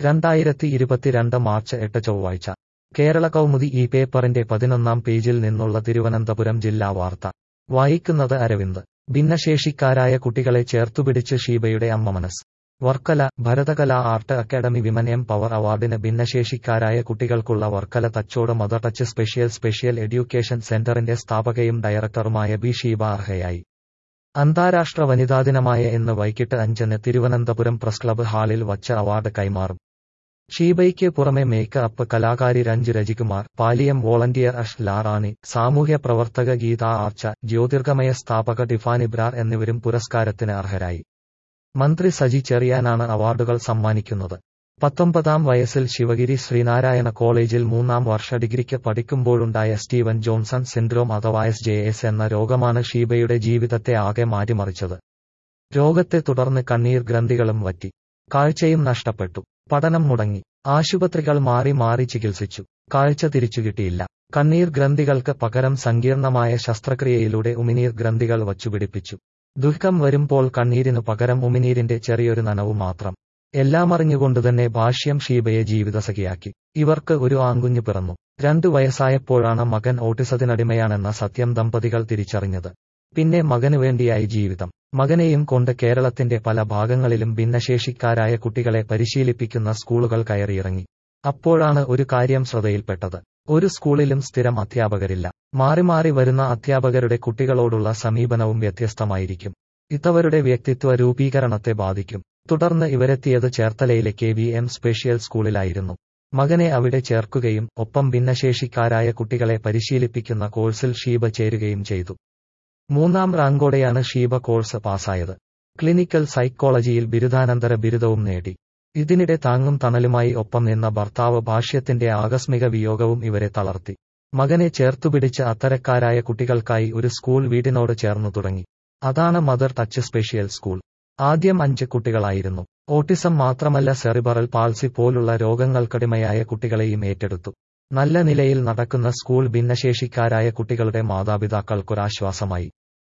രണ്ടായിരത്തി ഇരുപത്തിരണ്ട് മാർച്ച് എട്ട് ചൊവ്വാഴ്ച കേരള കൗമുദി ഈ പേപ്പറിന്റെ പതിനൊന്നാം പേജിൽ നിന്നുള്ള തിരുവനന്തപുരം ജില്ലാ വാർത്ത വായിക്കുന്നത് അരവിന്ദ് ഭിന്നശേഷിക്കാരായ കുട്ടികളെ ചേർത്തുപിടിച്ച് ഷീബയുടെ അമ്മ മനസ് Varkala Bharathakala art academy women empower അവാർഡിന് ഭിന്നശേഷിക്കാരായ കുട്ടികൾക്കുള്ള Varkala Thachode mother touch special special education സെന്ററിന്റെ സ്ഥാപകയും ഡയറക്ടറുമായ ബി ഷീബ അർഹയായി അന്താരാഷ്ട്ര വനിതാ ദിനമായ ഇന്ന് വൈകിട്ട് അഞ്ചിന് തിരുവനന്തപുരം പ്രസ് ക്ലബ്ബ് ഹാളിൽ വച്ച അവാർഡ് കൈമാറും ഷീബയ്ക്ക് പുറമെ മേക്ക് അപ്പ് കലാകാരി രഞ്ജ് രജികുമാർ പാലിയം വോളണ്ടിയർ അഷ് ലാറാണി സാമൂഹ്യ പ്രവർത്തക ഗീത ആർച്ച ജ്യോതിർഗമയ സ്ഥാപക ഡിഫാൻ ഇബ്രാർ എന്നിവരും പുരസ്കാരത്തിന് അർഹരായി മന്ത്രി സജി ചെറിയാനാണ് അവാർഡുകൾ സമ്മാനിക്കുന്നത് പത്തൊമ്പതാം വയസ്സിൽ ശിവഗിരി ശ്രീനാരായണ കോളേജിൽ മൂന്നാം വർഷ ഡിഗ്രിക്ക് പഠിക്കുമ്പോഴുണ്ടായ സ്റ്റീവൻ ജോൺസൺ സിൻഡ്രോം അഥവാ എസ് ജെ എസ് എന്ന രോഗമാണ് ഷീബയുടെ ജീവിതത്തെ ആകെ മാറ്റിമറിച്ചത് രോഗത്തെ തുടർന്ന് കണ്ണീർ ഗ്രന്ഥികളും വറ്റി കാഴ്ചയും നഷ്ടപ്പെട്ടു പഠനം മുടങ്ങി ആശുപത്രികൾ മാറി മാറി ചികിത്സിച്ചു കാഴ്ച തിരിച്ചുകിട്ടിയില്ല കണ്ണീർ ഗ്രന്ഥികൾക്ക് പകരം സങ്കീർണമായ ശസ്ത്രക്രിയയിലൂടെ ഉമിനീർ ഗ്രന്ഥികൾ വച്ചുപിടിപ്പിച്ചു ദുഃഖം വരുമ്പോൾ കണ്ണീരിനു പകരം ഉമിനീരിന്റെ ചെറിയൊരു നനവു മാത്രം എല്ലാം അറിഞ്ഞുകൊണ്ടുതന്നെ ഭാഷ്യം ഷീബയെ ജീവിതസഖിയാക്കി ഇവർക്ക് ഒരു ആൺകുഞ്ഞു പിറന്നു രണ്ടു വയസ്സായപ്പോഴാണ് മകൻ ഓട്ടിസത്തിനടിമയാണെന്ന സത്യം ദമ്പതികൾ തിരിച്ചറിഞ്ഞത് പിന്നെ മകനു വേണ്ടിയായി ജീവിതം മകനെയും കൊണ്ട് കേരളത്തിന്റെ പല ഭാഗങ്ങളിലും ഭിന്നശേഷിക്കാരായ കുട്ടികളെ പരിശീലിപ്പിക്കുന്ന സ്കൂളുകൾ കയറിയിറങ്ങി അപ്പോഴാണ് ഒരു കാര്യം ശ്രദ്ധയിൽപ്പെട്ടത് ഒരു സ്കൂളിലും സ്ഥിരം അധ്യാപകരില്ല മാറി മാറി വരുന്ന അധ്യാപകരുടെ കുട്ടികളോടുള്ള സമീപനവും വ്യത്യസ്തമായിരിക്കും ഇതവരുടെ വ്യക്തിത്വ രൂപീകരണത്തെ ബാധിക്കും തുടർന്ന് ഇവരെത്തിയത് ചേർത്തലയിലെ കെ വി എം സ്പെഷ്യൽ സ്കൂളിലായിരുന്നു മകനെ അവിടെ ചേർക്കുകയും ഒപ്പം ഭിന്നശേഷിക്കാരായ കുട്ടികളെ പരിശീലിപ്പിക്കുന്ന കോഴ്സിൽ ഷീബ ചേരുകയും ചെയ്തു മൂന്നാം റാങ്കോടെയാണ് ഷീബ കോഴ്സ് പാസ്സായത് ക്ലിനിക്കൽ സൈക്കോളജിയിൽ ബിരുദാനന്തര ബിരുദവും നേടി ഇതിനിടെ താങ്ങും തണലുമായി ഒപ്പം നിന്ന ഭർത്താവ് ഭാഷ്യത്തിന്റെ ആകസ്മിക വിയോഗവും ഇവരെ തളർത്തി മകനെ ചേർത്തുപിടിച്ച് അത്തരക്കാരായ കുട്ടികൾക്കായി ഒരു സ്കൂൾ വീടിനോട് ചേർന്നു തുടങ്ങി അതാണ് മദർ ടച്ച് സ്പെഷ്യൽ സ്കൂൾ ആദ്യം അഞ്ച് കുട്ടികളായിരുന്നു ഓട്ടിസം മാത്രമല്ല സെറിബറൽ പാൾസി പോലുള്ള രോഗങ്ങൾക്കടിമയായ കുട്ടികളെയും ഏറ്റെടുത്തു നല്ല നിലയിൽ നടക്കുന്ന സ്കൂൾ ഭിന്നശേഷിക്കാരായ കുട്ടികളുടെ മാതാപിതാക്കൾക്കൊരാശ്വാസമായി